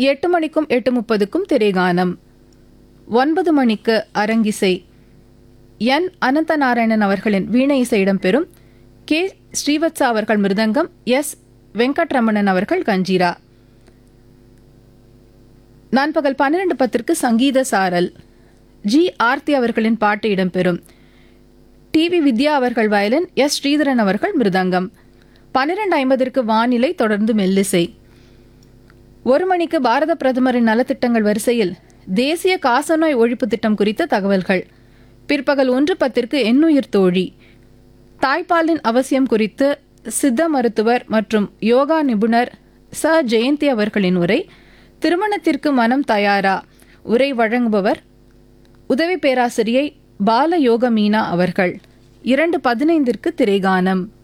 எட்டு மணிக்கும் எட்டு முப்பதுக்கும் திரைகானம் ஒன்பது மணிக்கு அரங்கிசை என் அனந்தநாராயணன் அவர்களின் வீணை இசை இடம்பெறும் கே ஸ்ரீவத்சா அவர்கள் மிருதங்கம் எஸ் வெங்கட்ரமணன் அவர்கள் கஞ்சீரா நண்பகல் பன்னிரண்டு பத்திற்கு சங்கீத சாரல் ஜி ஆர்த்தி அவர்களின் பாட்டு இடம்பெறும் டிவி வித்யா அவர்கள் வயலின் எஸ் ஸ்ரீதரன் அவர்கள் மிருதங்கம் பன்னிரண்டு ஐம்பதற்கு வானிலை தொடர்ந்து மெல்லிசை ஒரு மணிக்கு பாரத பிரதமரின் நலத்திட்டங்கள் வரிசையில் தேசிய காசநோய் ஒழிப்பு திட்டம் குறித்த தகவல்கள் பிற்பகல் ஒன்று பத்திற்கு எண்ணுயிர் தோழி தாய்ப்பாலின் அவசியம் குறித்து சித்த மருத்துவர் மற்றும் யோகா நிபுணர் ச ஜெயந்தி அவர்களின் உரை திருமணத்திற்கு மனம் தயாரா உரை வழங்குபவர் உதவி பேராசிரியை பால யோக மீனா அவர்கள் இரண்டு பதினைந்திற்கு திரைகானம்